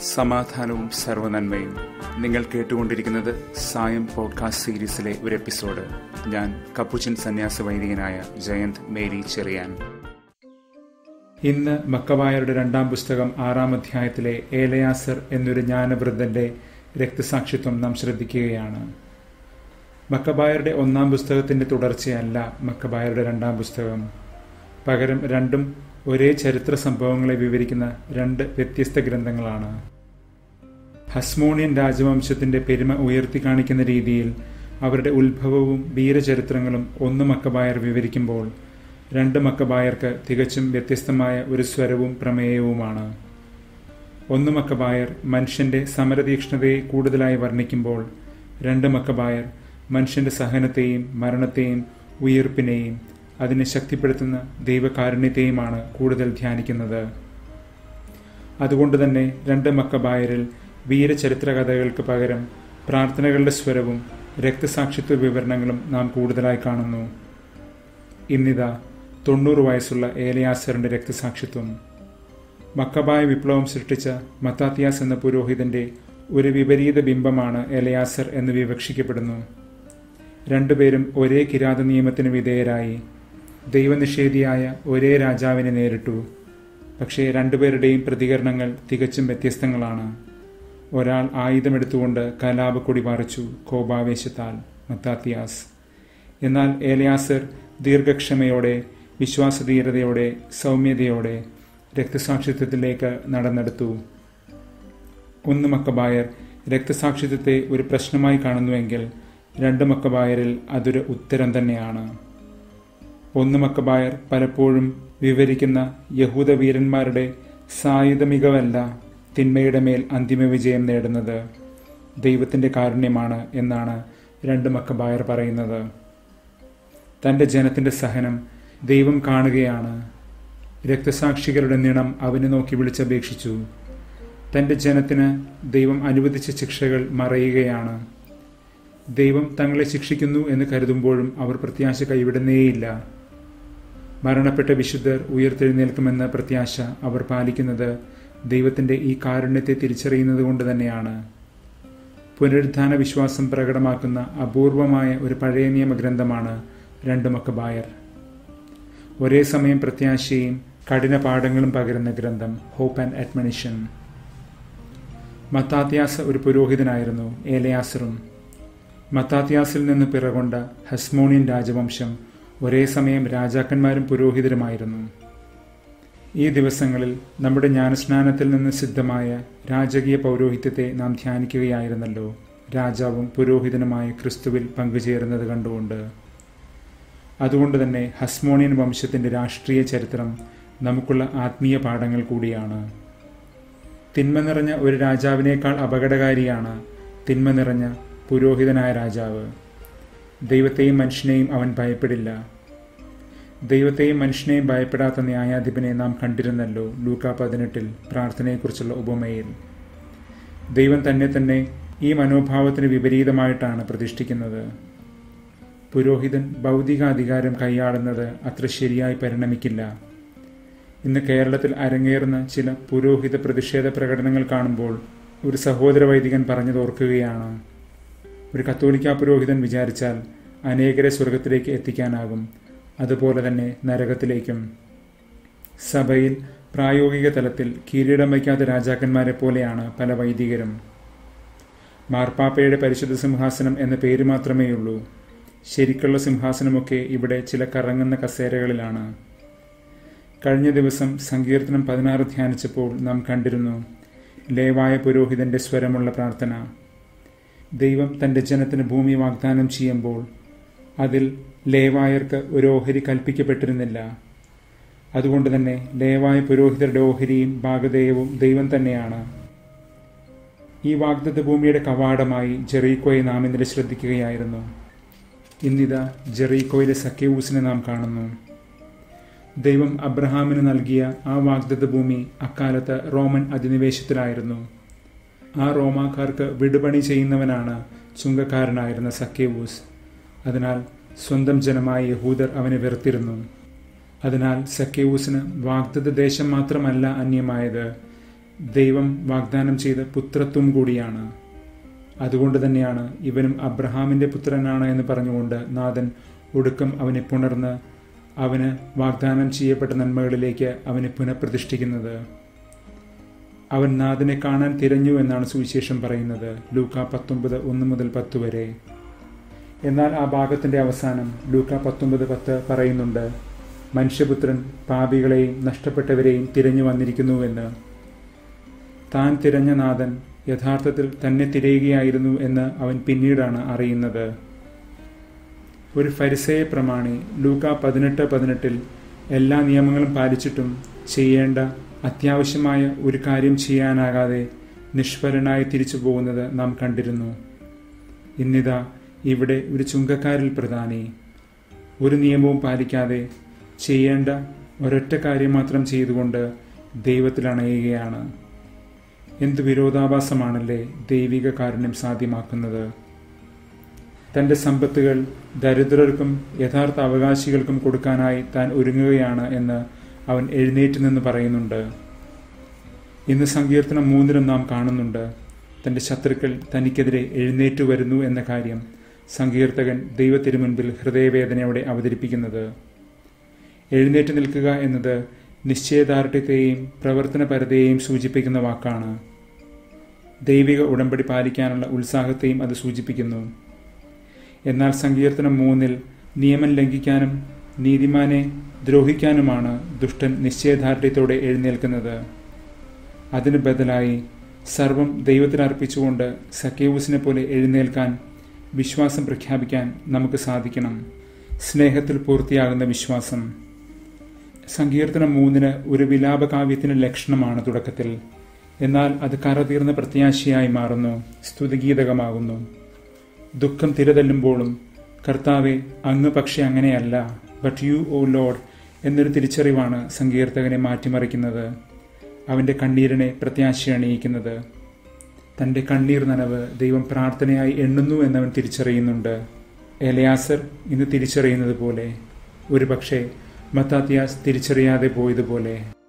സമാധാനവും സർവനന്മയും നിങ്ങൾ കേട്ടുകൊണ്ടിരിക്കുന്നത് സായം പോഡ്കാസ്റ്റ് സീരീസിലെ ഒരു എപ്പിസോഡ് ഞാൻ കപ്പുച്ചൻ സന്യാസ വൈദികനായ ജയന്ത് മേരി ചെറിയാൻ ഇന്ന് മക്കവായരുടെ രണ്ടാം പുസ്തകം ആറാം അധ്യായത്തിലെ ഏലയാസർ എന്നൊരു ജ്ഞാനവൃദ്ധന്റെ രക്തസാക്ഷിത്വം നാം ശ്രദ്ധിക്കുകയാണ് മക്കബായരുടെ ഒന്നാം പുസ്തകത്തിന്റെ തുടർച്ചയല്ല മക്കബായരുടെ രണ്ടാം പുസ്തകം പകരം രണ്ടും ഒരേ ചരിത്ര സംഭവങ്ങളെ വിവരിക്കുന്ന രണ്ട് വ്യത്യസ്ത ഗ്രന്ഥങ്ങളാണ് ഹസ്മോണിയൻ രാജവംശത്തിന്റെ പെരുമ ഉയർത്തി കാണിക്കുന്ന രീതിയിൽ അവരുടെ ഉത്ഭവവും വീരചരിത്രങ്ങളും ഒന്ന് മക്കബായർ വിവരിക്കുമ്പോൾ രണ്ട് മക്കബായർക്ക് തികച്ചും വ്യത്യസ്തമായ ഒരു സ്വരവും പ്രമേയവുമാണ് ഒന്ന് മക്കബായർ മനുഷ്യന്റെ സമരതീക്ഷ്ണതയെ കൂടുതലായി വർണ്ണിക്കുമ്പോൾ രണ്ട് മക്കബായർ മനുഷ്യന്റെ സഹനത്തെയും മരണത്തെയും ഉയർപ്പിനെയും അതിനെ ശക്തിപ്പെടുത്തുന്ന ദൈവകാരുണ്യത്തെയുമാണ് കൂടുതൽ ധ്യാനിക്കുന്നത് അതുകൊണ്ട് തന്നെ രണ്ട് മക്കബായരിൽ വീരചരിത്ര കഥകൾക്ക് പകരം പ്രാർത്ഥനകളുടെ സ്വരവും രക്തസാക്ഷിത്വ വിവരണങ്ങളും നാം കൂടുതലായി കാണുന്നു ഇന്നിതാ തൊണ്ണൂറ് വയസ്സുള്ള ഏലയാസറിന്റെ രക്തസാക്ഷിത്വം മക്കബായ വിപ്ലവം സൃഷ്ടിച്ച മത്താത്തിയാസ് എന്ന പുരോഹിതന്റെ ഒരു വിപരീത ബിംബമാണ് എലയാസർ എന്ന് വിവക്ഷിക്കപ്പെടുന്നു രണ്ടുപേരും ഒരേ കിരാത നിയമത്തിന് വിധേയരായി ദൈവനിഷേധിയായ ഒരേ രാജാവിനെ നേരിട്ടു പക്ഷേ രണ്ടുപേരുടെയും പ്രതികരണങ്ങൾ തികച്ചും വ്യത്യസ്തങ്ങളാണ് ഒരാൾ ആയുധമെടുത്തുകൊണ്ട് കലാപക്കൊടി പറിച്ചു കോപാവേശത്താൽ മത്താത്തിയാസ് എന്നാൽ ഏലയാസർ ദീർഘക്ഷമയോടെ വിശ്വാസധീരതയോടെ സൗമ്യതയോടെ രക്തസാക്ഷിത്വത്തിലേക്ക് നടന്നെടുത്തു ഒന്ന് മക്കബായർ രക്തസാക്ഷിത്വത്തെ ഒരു പ്രശ്നമായി കാണുന്നുവെങ്കിൽ രണ്ട് മക്കബായരിൽ അതൊരു ഉത്തരം തന്നെയാണ് ഒന്ന് മക്കബായർ പലപ്പോഴും വിവരിക്കുന്ന യഹൂദ വീരന്മാരുടെ സായുധ മികവല്ല തിന്മയുടെ മേൽ അന്തിമ വിജയം നേടുന്നത് ദൈവത്തിന്റെ കാരുണ്യമാണ് എന്നാണ് രണ്ട് മക്കബായർ പറയുന്നത് തന്റെ ജനത്തിന്റെ സഹനം ദൈവം കാണുകയാണ് രക്തസാക്ഷികളുടെ നിണം അവനെ നോക്കി വിളിച്ചപേക്ഷിച്ചു തന്റെ ജനത്തിന് ദൈവം അനുവദിച്ച ശിക്ഷകൾ മറയുകയാണ് ദൈവം തങ്ങളെ ശിക്ഷിക്കുന്നു എന്ന് കരുതുമ്പോഴും അവർ പ്രത്യാശ കൈവിടുന്നേയില്ല മരണപ്പെട്ട വിശുദ്ധർ ഉയർത്തെഴുന്നേൽക്കുമെന്ന പ്രത്യാശ അവർ പാലിക്കുന്നത് ദൈവത്തിന്റെ ഈ കാരുണ്യത്തെ തിരിച്ചറിയുന്നത് കൊണ്ട് തന്നെയാണ് പുനരുദ്ധാന വിശ്വാസം പ്രകടമാക്കുന്ന അപൂർവമായ ഒരു പഴയ നിയമഗ്രന്ഥമാണ് രണ്ട് മക്കബായർ ഒരേ സമയം പ്രത്യാശയും കഠിന പാഠങ്ങളും പകരുന്ന ഗ്രന്ഥം ഹോപ്പ് ആൻഡ് അഡ്മണിഷൻ മത്താത്യാസ് ഒരു പുരോഹിതനായിരുന്നു ഏലയാസറും മത്താത്യാസിൽ നിന്ന് പിറകൊണ്ട ഹസ്മോണിയൻ രാജവംശം ഒരേ സമയം രാജാക്കന്മാരും പുരോഹിതരുമായിരുന്നു ഈ ദിവസങ്ങളിൽ നമ്മുടെ ജ്ഞാനസ്നാനത്തിൽ നിന്ന് സിദ്ധമായ രാജകീയ പൗരോഹിത്യത്തെ നാം ധ്യാനിക്കുകയായിരുന്നല്ലോ രാജാവും പുരോഹിതനുമായ ക്രിസ്തുവിൽ പങ്കുചേരുന്നത് കണ്ടുകൊണ്ട് അതുകൊണ്ട് തന്നെ ഹസ്മോണിയൻ വംശത്തിന്റെ രാഷ്ട്രീയ ചരിത്രം നമുക്കുള്ള ആത്മീയ പാഠങ്ങൾ കൂടിയാണ് തിന്മ നിറഞ്ഞ ഒരു രാജാവിനേക്കാൾ അപകടകാരിയാണ് തിന്മ നിറഞ്ഞ പുരോഹിതനായ രാജാവ് ദൈവത്തെയും മനുഷ്യനെയും അവൻ ഭയപ്പെടില്ല ദൈവത്തെയും മനുഷ്യനെയും ഭയപ്പെടാത്ത ന്യായാധിപനെ നാം കണ്ടിരുന്നല്ലോ ലൂക്ക പതിനെട്ടിൽ പ്രാർത്ഥനയെക്കുറിച്ചുള്ള ഉപമയിൽ ദൈവം തന്നെ തന്നെ ഈ മനോഭാവത്തിന് വിപരീതമായിട്ടാണ് പ്രതിഷ്ഠിക്കുന്നത് പുരോഹിതൻ ഭൗതിക അധികാരം കൈയാളുന്നത് അത്ര ശരിയായി പരിണമിക്കില്ല ഇന്ന് കേരളത്തിൽ അരങ്ങേറുന്ന ചില പുരോഹിത പ്രതിഷേധ പ്രകടനങ്ങൾ കാണുമ്പോൾ ഒരു സഹോദര വൈദികൻ പറഞ്ഞത് ഓർക്കുകയാണ് ഒരു കത്തോലിക്ക പുരോഹിതൻ വിചാരിച്ചാൽ അനേകരെ സ്വർഗത്തിലേക്ക് എത്തിക്കാനാകും അതുപോലെ തന്നെ നരകത്തിലേക്കും സഭയിൽ പ്രായോഗിക തലത്തിൽ കിരീടം വയ്ക്കാത്ത രാജാക്കന്മാരെ പോലെയാണ് പല വൈദികരും മാർപ്പാപ്പയുടെ പരിശുദ്ധ സിംഹാസനം എന്ന പേര് മാത്രമേയുള്ളൂ ശരിക്കുള്ള സിംഹാസനമൊക്കെ ഇവിടെ ചില കറങ്ങുന്ന കസേരകളിലാണ് കഴിഞ്ഞ ദിവസം സങ്കീർത്തനം പതിനാറ് ധ്യാനിച്ചപ്പോൾ നാം കണ്ടിരുന്നു ലേവായ പുരോഹിതന്റെ സ്വരമുള്ള പ്രാർത്ഥന ദൈവം തന്റെ ജനത്തിന് ഭൂമി വാഗ്ദാനം ചെയ്യുമ്പോൾ അതിൽ ലേവായർക്ക് ഒരു ഓഹരി കൽപ്പിക്കപ്പെട്ടിരുന്നില്ല അതുകൊണ്ട് തന്നെ ലേവായ പുരോഹിതരുടെ ഓഹരിയും ഭാഗധേയവും ദൈവം തന്നെയാണ് ഈ വാഗ്ദത്ത ഭൂമിയുടെ കവാടമായി ജെറീക്കോയെ നാം ഇന്നലെ ശ്രദ്ധിക്കുകയായിരുന്നു ഇന്നിതാ ജെറീക്കോയിലെ സക്കേവൂസിനെ നാം കാണുന്നു ദൈവം അബ്രഹാമിന് നൽകിയ ആ വാഗ്ദത്ത ഭൂമി അക്കാലത്ത് റോമൻ അധിനിവേശത്തിലായിരുന്നു ആ റോമാക്കാർക്ക് വിടുപണി ചെയ്യുന്നവനാണ് ചുങ്കക്കാരനായിരുന്ന സക്കേവൂസ് അതിനാൽ സ്വന്തം ജനമായ യഹൂദർ അവനെ വെറുത്തിരുന്നു അതിനാൽ സക്കേവൂസിന് വാഗ്ദത്ത ദേശം മാത്രമല്ല അന്യമായത് ദൈവം വാഗ്ദാനം ചെയ്ത പുത്രത്വം കൂടിയാണ് അതുകൊണ്ട് തന്നെയാണ് ഇവനും അബ്രഹാമിന്റെ പുത്രനാണ് എന്ന് പറഞ്ഞുകൊണ്ട് നാഥൻ ഒടുക്കം അവനെ പുണർന്ന് അവന് വാഗ്ദാനം ചെയ്യപ്പെട്ട നന്മകളിലേക്ക് അവനെ പുനഃപ്രതിഷ്ഠിക്കുന്നത് അവൻ നാഥനെ കാണാൻ തിരഞ്ഞു എന്നാണ് സുവിശേഷം പറയുന്നത് ലൂക്ക പത്തൊമ്പത് ഒന്ന് മുതൽ പത്ത് വരെ എന്നാൽ ആ ഭാഗത്തിന്റെ അവസാനം ലൂക്ക പത്തൊമ്പത് പത്ത് പറയുന്നുണ്ട് മനുഷ്യപുത്രൻ പാപികളെയും നഷ്ടപ്പെട്ടവരെയും തിരഞ്ഞു വന്നിരിക്കുന്നുവെന്ന് താൻ തിരഞ്ഞ നാഥൻ യഥാർത്ഥത്തിൽ തന്നെ തിരയുകയായിരുന്നു എന്ന് അവൻ പിന്നീടാണ് അറിയുന്നത് ഒരു ഫരിസയെ പ്രമാണി ലൂക്ക പതിനെട്ട് പതിനെട്ടിൽ എല്ലാ നിയമങ്ങളും പാലിച്ചിട്ടും ചെയ്യേണ്ട അത്യാവശ്യമായ ഒരു കാര്യം ചെയ്യാനാകാതെ നിഷ്ഫലനായി തിരിച്ചു പോകുന്നത് നാം കണ്ടിരുന്നു ഇന്നിതാ ഇവിടെ ഒരു ചുങ്കക്കാരിൽ പ്രധാനി ഒരു നിയമവും പാലിക്കാതെ ചെയ്യേണ്ട ഒരൊറ്റ കാര്യം മാത്രം ചെയ്തുകൊണ്ട് ദൈവത്തിൽ അണയുകയാണ് എന്ത് വിരോധാഭാസമാണല്ലേ ദൈവിക കാരുണ്യം സാധ്യമാക്കുന്നത് തന്റെ സമ്പത്തുകൾ ദരിദ്രർക്കും യഥാർത്ഥ അവകാശികൾക്കും കൊടുക്കാനായി താൻ ഒരുങ്ങുകയാണ് എന്ന് അവൻ എഴുന്നേറ്റ് നിന്ന് പറയുന്നുണ്ട് ഇന്ന് സങ്കീർത്തനം മൂന്നിലും നാം കാണുന്നുണ്ട് തന്റെ ശത്രുക്കൾ തനിക്കെതിരെ എഴുന്നേറ്റു വരുന്നു എന്ന കാര്യം സങ്കീർത്തകൻ ദൈവത്തിനു മുൻപിൽ ഹൃദയവേദനയോടെ അവതരിപ്പിക്കുന്നത് എഴുന്നേറ്റ് നിൽക്കുക എന്നത് നിശ്ചയദാർഢ്യത്തെയും പ്രവർത്തനപരതയെയും സൂചിപ്പിക്കുന്ന വാക്കാണ് ദൈവിക ഉടമ്പടി പാലിക്കാനുള്ള ഉത്സാഹത്തെയും അത് സൂചിപ്പിക്കുന്നു എന്നാൽ സങ്കീർത്തനം മൂന്നിൽ നിയമം ലംഘിക്കാനും നീതിമാനെ ദ്രോഹിക്കാനുമാണ് ദുഷ്ടൻ നിശ്ചയദാർഢ്യത്തോടെ എഴുന്നേൽക്കുന്നത് അതിന് ബദലായി സർവം ദൈവത്തിൽ അർപ്പിച്ചുകൊണ്ട് സക്കേവൂസിനെ പോലെ എഴുന്നേൽക്കാൻ വിശ്വാസം പ്രഖ്യാപിക്കാൻ നമുക്ക് സാധിക്കണം സ്നേഹത്തിൽ പൂർത്തിയാകുന്ന വിശ്വാസം സങ്കീർത്തനം മൂന്നിന് ഒരു വിലാപകാവ്യത്തിന് ലക്ഷണമാണ് തുടക്കത്തിൽ എന്നാൽ അത് കറതീർന്ന പ്രത്യാശയായി മാറുന്നു സ്തുതിഗീതകമാകുന്നു ദുഃഖം തിരതല്ലുമ്പോഴും കർത്താവെ അങ്ങ് പക്ഷെ അങ്ങനെയല്ല ബട്ട് യു ഓ ലോഡ് എന്നൊരു തിരിച്ചറിവാണ് സങ്കീർത്തകനെ മാറ്റിമറിക്കുന്നത് അവന്റെ കണ്ണീരിനെ പ്രത്യാശ അണിയിക്കുന്നത് തന്റെ കണ്ണീർ നനവ് ദൈവം പ്രാർത്ഥനയായി എണ്ണുന്നു എന്നവൻ തിരിച്ചറിയുന്നുണ്ട് എലയാസർ ഇന്ന് തിരിച്ചറിയുന്നത് പോലെ ഒരു പക്ഷേ മത്താത്തിയാസ് തിരിച്ചറിയാതെ പോയതുപോലെ